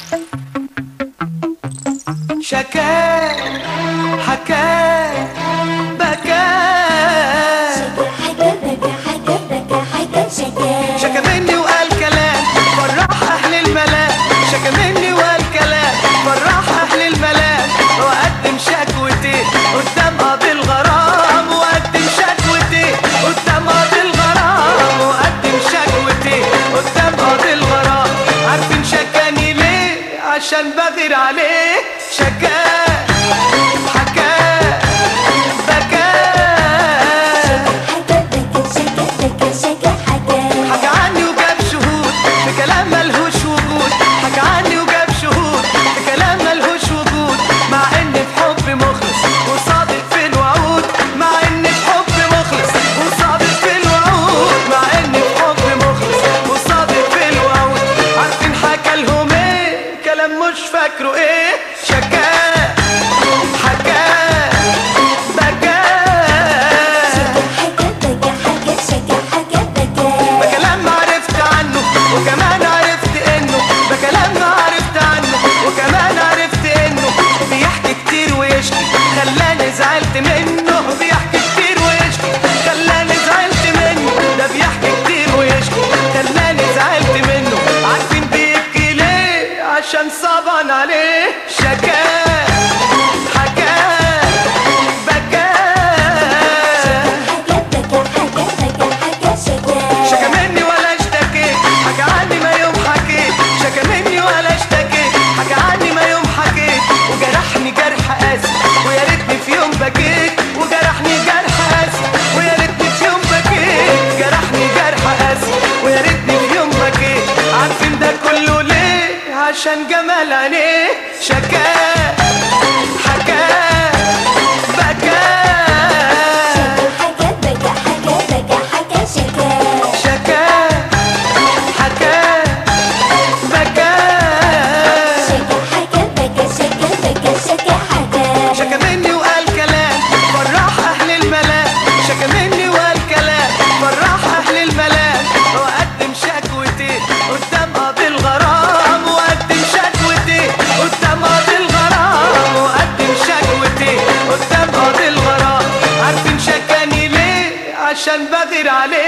شكا حكا بكى حكا بكى حكا بكى حكا شكا شكا مني وقال كلام فرح اهل الملام شكا مني وقال كلام فرح اهل الملام وقدم شكوتي قدام قاضي الغرام وقدم شكوتي قدام قاضي الغرام وقدم شكوتي قدام قاضي الغرام عارفين شكاني ليه عشان بغير عليه شكا حكا بكى حكا بكى شكا بكى شكا حكا حكى عني وجاب شهود بكلام ملهوش وجود حكى عني وجاب شهود بكلام ملهوش وجود مع ان في حب مخلص وصادق في الوعود مع ان في حب مخلص وصادق في الوعود مع ان في حب مخلص وصادق في الوعود عارفين حكى لهم ايه كلام مش فاكره ايه شكا حكا بكى حكا بكى حكا شكا حكا بكى بكلام ما عرفت عنه وكمان عرفت انه بكلام ما عرفت عنه وكمان عرفت انه بيحكي كتير ويشكي خلاني زعلت منه بيحكي كتير ويشكي خلاني زعلت منه ده بيحكي كتير ويشكي خلاني زعلت منه عارفين بيبكي ليه عشان صعبان عليه شكا حكا بكى حكا بكى حكا بكى حكا شكا شكا مني ولا اشتكيت حكى عني ما يوم حكيت شكا مني ولا اشتكيت حكى عني ما يوم حكيت وجرحني جرح قاسي ويا ريتني في يوم بكيت وجرحني جرح قاسي ويا ريتني في يوم بكيت جرحني جرح قاسي ويا ريتني في يوم بكيت عارفين ده كله ليه عشان جمال عينيه شكا حكا بكى حكا بكى حكا بكى حكا شكا شكا حكا بكى شكا حكا بكى شكا بكى شكا حكا شكا مني وقال كلام فرح اهل الملام شكا مني وقال كلام فرح اهل الملام وقدم شكوتي قدام قاضي الغرام وقدم شكوتي قدام قاضي الغرام وقدم شكوتي قدام قاضي الغرام عارفين شكاني ليه عشان بغير عليه